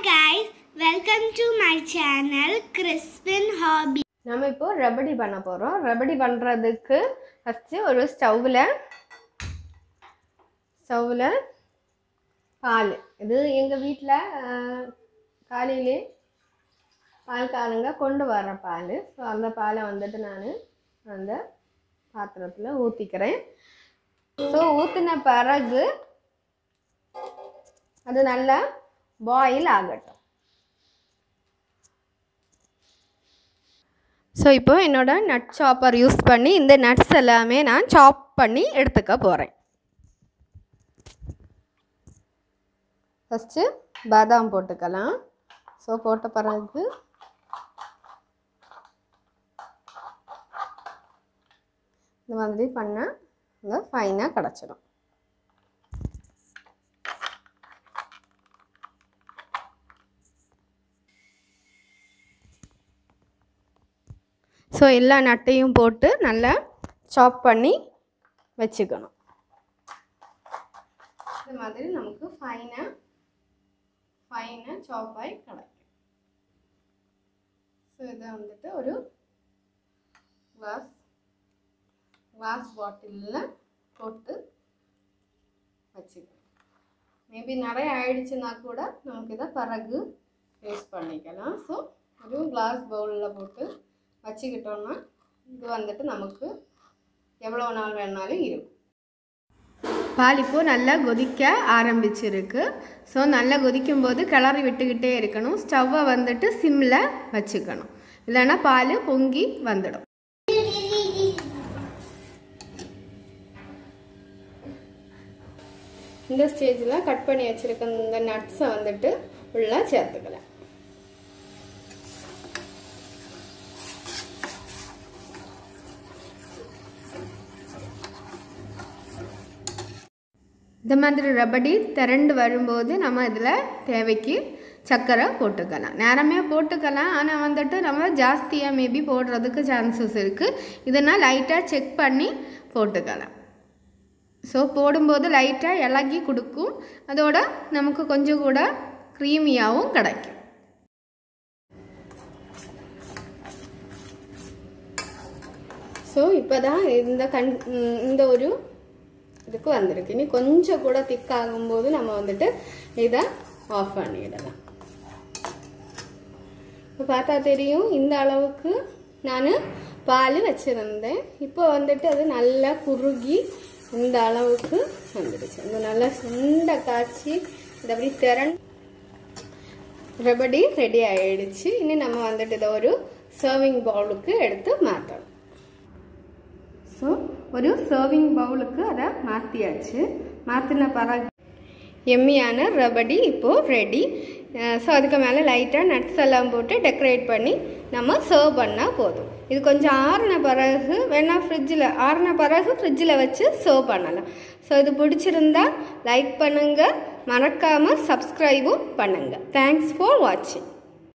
guys, welcome to my channel Crispin Hobby. நம்ம இப்போ ரபடி பண்ண போகிறோம் ரபடி பண்ணுறதுக்கு ஃபஸ்ட்டு ஒரு ஸ்டவ்வில் ஸ்டவ்வில் பால் இது எங்கள் வீட்டில் காலையிலே பால்காரங்க கொண்டு வர்ற பால் ஸோ அந்த பாலை வந்துட்டு நான் அந்த பாத்திரத்தில் ஊற்றிக்கிறேன் ஸோ ஊற்றின பிறகு அது நல்லா பாயில் ஆகட்டும் ஸோ இப்போ என்னோட நட் சாப்பர் யூஸ் பண்ணி இந்த நட்ஸ் எல்லாமே நான் சாப் பண்ணி எடுத்துக்க போகிறேன் ஃபஸ்ட்டு பாதாம் போட்டுக்கலாம் ஸோ போட்ட பிறகு இந்த மாதிரி பண்ணால் இங்கே ஃபைனாக கிடச்சிடும் ஸோ எல்லா நட்டையும் போட்டு நல்லா சாப் பண்ணி வச்சுக்கணும் இந்த மாதிரி நமக்கு ஃபைனாக ஃபைனாக சாப் ஆகி கிடைக்கும் ஸோ இதை வந்துட்டு ஒரு கிளாஸ் கிளாஸ் பாட்டிலில் போட்டு வச்சுக்கணும் மேபி நிறைய ஆயிடுச்சுன்னா கூட நமக்கு இதை பிறகு யூஸ் பண்ணிக்கலாம் ஸோ ஒரு கிளாஸ் பவுலில் போட்டு வச்சுக்கிட்டோம்னா இது வந்துட்டு நமக்கு எவ்வளோ நாள் வேணாலும் இருக்கும் பால் இப்போ நல்லா கொதிக்க ஆரம்பிச்சிருக்கு ஸோ நல்லா கொதிக்கும் போது கிளறி விட்டுக்கிட்டே இருக்கணும் ஸ்டவ்வை வந்துட்டு சிம்மில் வச்சுக்கணும் இல்லைன்னா பால் பொங்கி வந்துடும் இந்த ஸ்டேஜில் கட் பண்ணி வச்சுருக்க இந்த நட்ஸை வந்துட்டு உள்ளே சேர்த்துக்கலாம் இந்த மாதிரி ரபடி திரண்டு வரும்போது நம்ம இதில் தேவைக்கு சர்க்கரை போட்டுக்கலாம் நேரமே போட்டுக்கலாம் ஆனால் வந்துட்டு நம்ம ஜாஸ்தியாக மேபி போடுறதுக்கு சான்சஸ் இருக்குது இதனால் லைட்டாக செக் பண்ணி போட்டுக்கலாம் ஸோ போடும்போது லைட்டாக இலகி கொடுக்கும் அதோட நமக்கு கொஞ்சம் கூட க்ரீமியாகவும் கிடைக்கும் ஸோ இப்போ தான் இந்த கண் இந்த ஒரு இதுக்கு வந்திருக்கு இனி கொஞ்சம் கூட திக் ஆகும்போது நம்ம வந்துட்டு இதை ஆஃப் பண்ணிடலாம் இப்போ பார்த்தா தெரியும் இந்த அளவுக்கு நான் பால் வச்சுருந்தேன் இப்போ வந்துட்டு அது நல்லா குறுகி இந்த அளவுக்கு வந்துடுச்சு அந்த நல்லா சுண்ட காய்ச்சி இது அப்படி திறன் ரெபடி ரெடி ஆயிடுச்சு இனி நம்ம வந்துட்டு இதை ஒரு சர்விங் பவுலுக்கு எடுத்து மாற்றணும் ஸோ ஒரு சர்விங் பவுலுக்கு அதை மாற்றியாச்சு மாற்றின பிறகு எம்மியான ரபடி இப்போது ரெடி ஸோ அதுக்கு மேலே லைட்டாக நட்ஸ் எல்லாம் போட்டு டெக்கரேட் பண்ணி நம்ம சர்வ் பண்ணால் போதும் இது கொஞ்சம் ஆறின பிறகு வேணால் ஃப்ரிட்ஜில் ஆறின பிறகு ஃப்ரிட்ஜில் வச்சு சர்வ் பண்ணலாம் ஸோ இது பிடிச்சிருந்தா லைக் பண்ணுங்கள் மறக்காமல் சப்ஸ்கிரைபும் பண்ணுங்கள் தேங்க்ஸ் ஃபார் வாட்சிங்